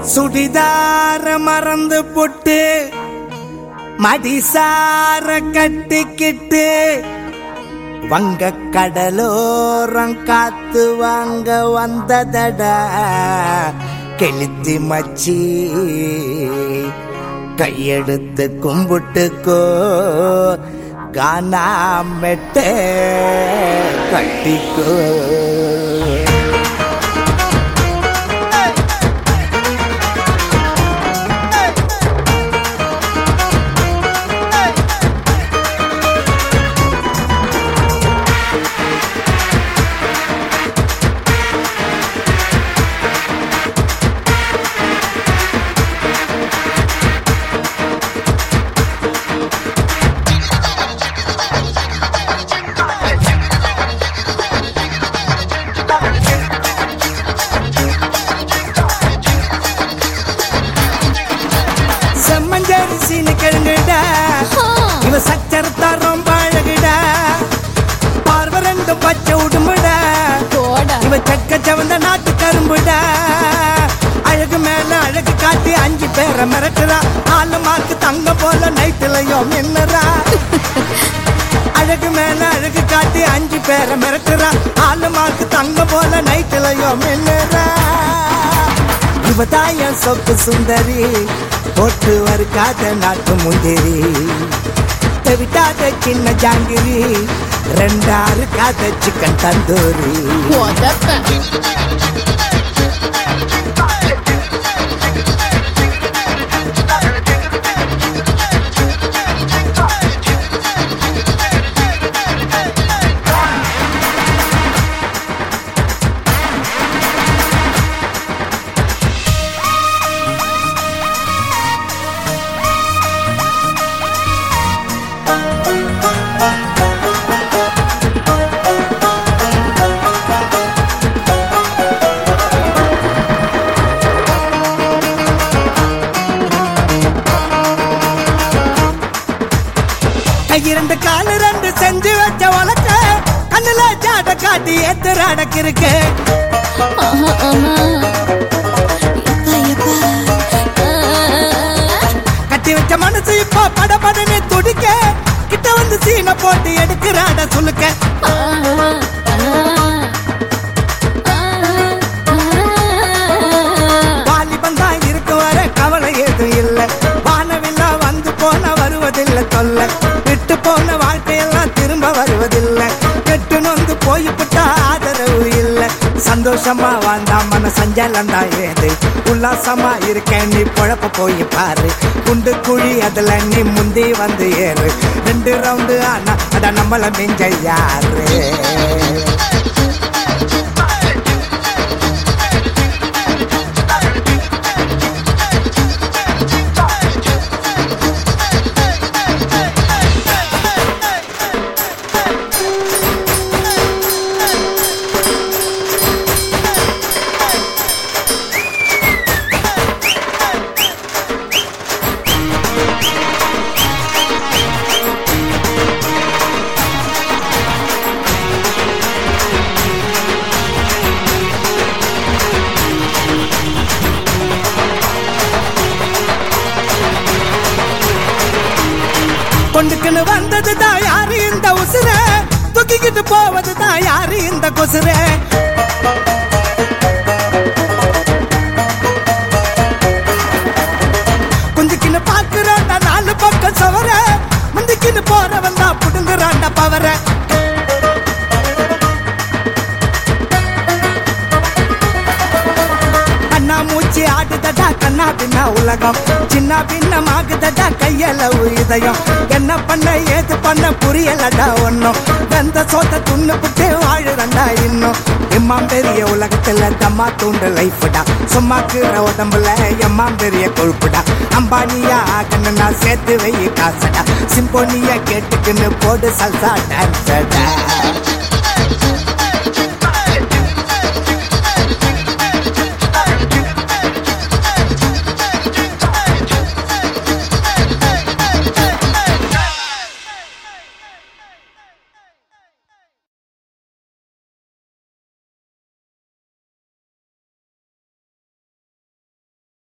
சுடிதார மறந்து புட்டு மடிசார கட்டிக்கிட்டு வங்க கடலோரம் காத்து வாங்க வந்ததடா கெளுத்தி மச்சி கையெடுத்து கும்பிட்டுக்கோ கானா மெட்ட கட்டிக்கோ செம்மஞ்சரிசின்னு கிழங்குடா இவ சச்சரத்தா ரொம்ப அழகுடா பார்வை ரெண்டும் பச்சை உடும்புடா போடா இவ சக்க சவந்த நாட்டு கரும்புடா அழகு மேல அழகு காட்டி அஞ்சு பேரை மிரட்டுறா ஆளு மார்க்கு தங்க போல நைட்டுலயும் மின்னுறா அழகு மேல அழகு காட்டி அஞ்சு பேரை மிரட்டுறா ஆளு மார்க்கு தங்க போல நைட்டுலயும் மின்னுறா இவ தாயன் சொக்கு சுந்தரி போட்டு வருக்காத நாட்டு முந்திரி விட்டாத சின்ன ஜாங்கிரி ரெண்டாறு காத சிக்கன் தந்தூரி உதப்பேன் இரண்டு காலு ரெண்டு செஞ்சு வச்ச வழக்க கண்ணுல ஜாட காட்டி எத்து அடக்கு இருக்கு ஆஹா, ஆஹா. எப்பா, எப்பா. ஆ. கட்டி வச்ச மனசு இப்போ படபடன்னு துடிக்க கிட்ட வந்து சீனை போட்டு எடுக்கிறாட சுலுக்க ஆ, ஆ, ஆ, ஆ. வாலிபன் தான் இருக்கு வர கவலை ஏதும் இல்ல வானவில்லா வந்து போன வருவதில்லை தொல்ல விட்டு போன வாழ்க்கையெல்லாம் திரும்ப வருவதில்லை கெட்டு நொந்து போய்விட்டா ஆதரவு இல்ல சந்தோஷமா வாழ்ந்தா மன சஞ்சலம் தான் ஏது உல்லாசமா இருக்க நீ பொழப்ப போய் பாரு குண்டு குழி அதுல நீ முந்தி வந்து ஏறு ரெண்டு ரவுண்டு ஆனா அட நம்மள மிஞ்ச யாரு கொண்டுக்குன்னு வந்தது தான் யாரு இந்த உசுர தூக்கிக்கிட்டு போவது தான் யாரு இந்த கொசுர குஞ்சுக்கின்னு பாக்குறாண்டா நாலு பக்கம் சவர முந்திக்கின்னு போறவன் தான் புடுங்குறாண்டா பவர அண்ணா மூச்சு ஆடுதடா கண்ணா பின்னா உலகம் சின்ன பின்னமாகுதடா கையளவு இதயம் என்ன பண்ண ஏது பண்ண புரியலடா ஒன்னும் வெந்த சோத்த துண்ணு புட்டு வாழுறண்டா இன்னும் எம்மாம் பெரிய உலகத்துல தம்மா தூண்டு லைஃப்டா சும்மாக்குற உடம்புல எம்மாம் பெரிய கொழுப்புடா அம்பானியா ஆகணும்னா சேர்த்து வை காசடா சிம்போனியா கேட்டுக்குன்னு போடு சல்சா டான்ஸடா